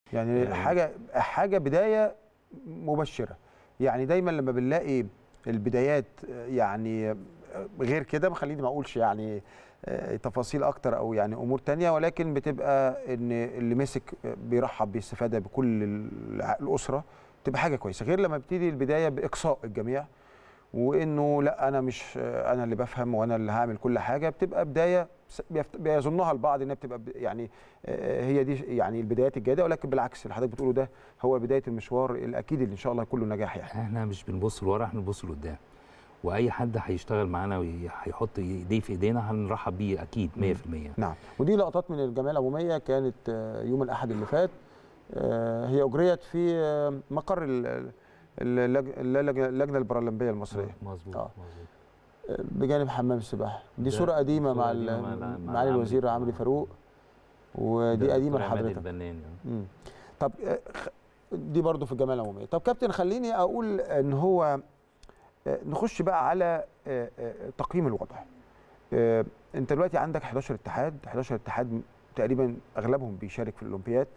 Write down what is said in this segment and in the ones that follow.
يعني آه. حاجه حاجه بدايه مبشره يعني دايما لما بنلاقي البدايات يعني غير كده ما خليني ما اقولش يعني آه، تفاصيل اكتر او يعني امور تانية ولكن بتبقى ان اللي مسك بيرحب باستفاده بكل الع- الاسره تبقى حاجه كويسه غير لما بتبتدي البدايه باقصاء الجميع وانه لا انا مش آه، انا اللي بفهم وانا اللي هعمل كل حاجه بتبقى بدايه س- بيفت- بيظنها البعض انها بتبقى ب- يعني آه، هي دي يعني البدايات الجيده ولكن بالعكس اللي حضرتك بتقوله ده هو بدايه المشوار الاكيد اللي ان شاء الله كله نجاح يعني احنا مش بنبص لورا احنا بنبص لقدام واي حد هيشتغل معانا وهيحط ايديه في ايدينا هنرحب بيه اكيد 100% نعم ودي لقطات من الجمعيه العموميه كانت آه، يوم الاحد اللي فات آه، هي اجريت في آه، مقر ال- اللج- اللجنه اللجنة البرلمبيه المصريه مظبوط آه. مظبوط آه، بجانب حمام السباحه دي ده صوره قديمه صورة مع قديمة ال- مع- مع معالي عمرو. الوزير عمرو فاروق ودي ده قديمه دكتور عماد لحضرتك البناني مم. طب آه، خ- دي برضو في الجمعيه العموميه طب كابتن خليني اقول ان هو آه، نخش بقى على آه، آه، تقييم الوضع آه، انت دلوقتي عندك 11 اتحاد 11 اتحاد تقريبا اغلبهم بيشارك في الاولمبياد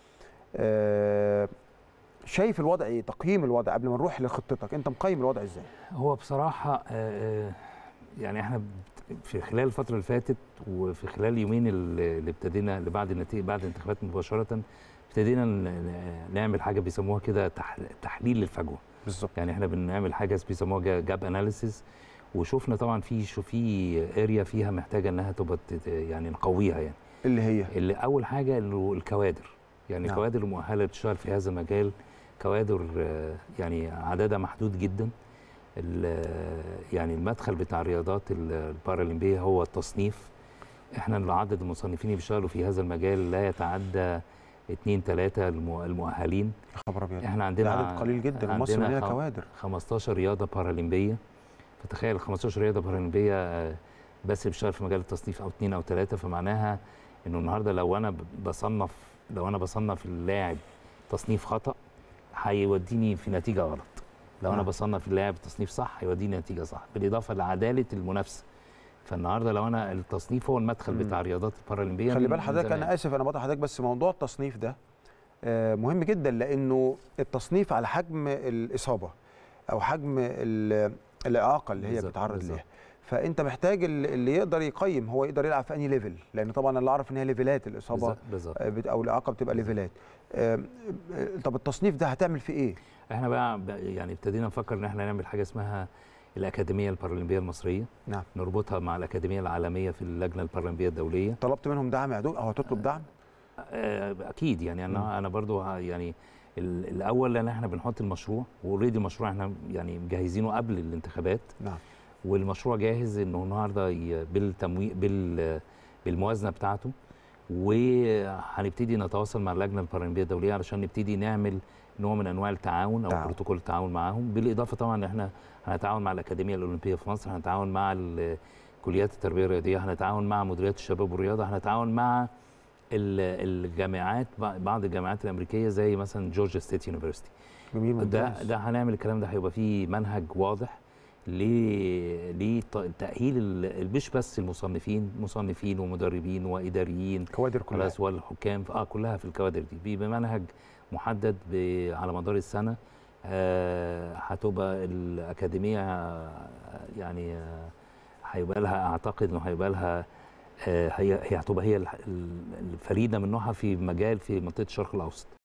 آه، شايف الوضع ايه تقييم الوضع قبل ما نروح لخطتك انت مقيم الوضع ازاي هو بصراحة آه، آه، يعني احنا بت- في خلال الفترة اللي فاتت وفي خلال اليومين اللي اللي ابتدينا اللي بعد النتيجة بعد الانتخابات مباشرة ابتدينا ن- ن- نعمل حاجة بيسموها كده تح- تحليل للفجوة بالظبط يعني احنا بنعمل حاجة بيسموها جا- جاب اناليسيس وشفنا طبعا في شو في اريا فيها محتاجة انها تبقى ت- يعني نقويها يعني اللي هي اللي اول حاجه انه الكوادر يعني نعم. الكوادر المؤهله تشتغل في هذا المجال كوادر آه، يعني عددها محدود جدا ال- يعني المدخل بتاع الرياضات ال- البارالمبيه هو التصنيف احنا عدد المصنفين اللي بيشتغلوا في هذا المجال لا يتعدى اثنين ثلاثه المؤهلين يا خبر ابيض احنا ده عندنا عدد قليل جدا مصر عندنا مليانه خم- كوادر 15 رياضه بارالمبيه فتخيل 15 رياضه بارالمبيه آه، بس اللي بيشتغل في مجال التصنيف او اثنين او ثلاثه فمعناها انه النهارده لو انا ب- بصنف لو انا بصنف اللاعب تصنيف خطا هيوديني في نتيجه غلط لو انا نعم. بصنف اللاعب تصنيف صح هيوديني نتيجه صح بالاضافه لعداله المنافسه فالنهارده لو انا التصنيف هو المدخل مم. بتاع الرياضات البارالمبيه خلي من- بال من حضرتك زمان. انا اسف انا بقطع حضرتك بس موضوع التصنيف ده آه، مهم جدا لانه التصنيف على حجم الاصابه او حجم ال- الاعاقه اللي هي بالظبط، بتتعرض بالظبط. ليها فانت محتاج ال- اللي يقدر يقيم هو يقدر يلعب في انهي ليفل لان طبعا اللي اعرف ان هي ليفلات الاصابه بالظبط- بالظبط آه، بت- او الاعاقه بتبقى ليفلات آه، آه، طب التصنيف ده هتعمل فيه ايه احنا بقى ب- يعني ابتدينا نفكر ان احنا نعمل حاجه اسمها الاكاديميه البارالمبيه المصريه نعم نربطها مع الاكاديميه العالميه في اللجنه البارالمبيه الدوليه طلبت منهم دعم يا دول او هتطلب دعم آه، اكيد يعني مم. انا انا برضو ه- يعني ال- الاول لان احنا بنحط المشروع واوريدي المشروع احنا يعني مجهزينه قبل الانتخابات نعم والمشروع جاهز انه النهارده ي- بالتمويل بال بالموازنه بتاعته وهنبتدي نتواصل مع اللجنه البارالمبيه الدوليه علشان نبتدي نعمل نوع من انواع التعاون او تعاون. بروتوكول التعاون معاهم بالاضافه طبعا احنا هنتعاون مع الاكاديميه الاولمبيه في مصر هنتعاون مع ال- كليات التربيه الرياضيه هنتعاون مع مديريات الشباب والرياضه هنتعاون مع ال- الجامعات بعض الجامعات الامريكيه زي مثلا جورجيا ستيت يونيفرستي جميل ده ممتاز ده هنعمل الكلام ده هيبقى فيه منهج واضح ل- لتاهيل ال- مش بس المصنفين مصنفين ومدربين واداريين كوادر كلها خلاص والحكام اه كلها في الكوادر دي بمنهج محدد ب- على مدار السنه آه، هتبقى الاكاديميه آه، يعني آه، هيبقى لها اعتقد انه هيبقى لها آه، هي هي هتبقى هي الح- الفريده من نوعها في مجال في منطقه الشرق الاوسط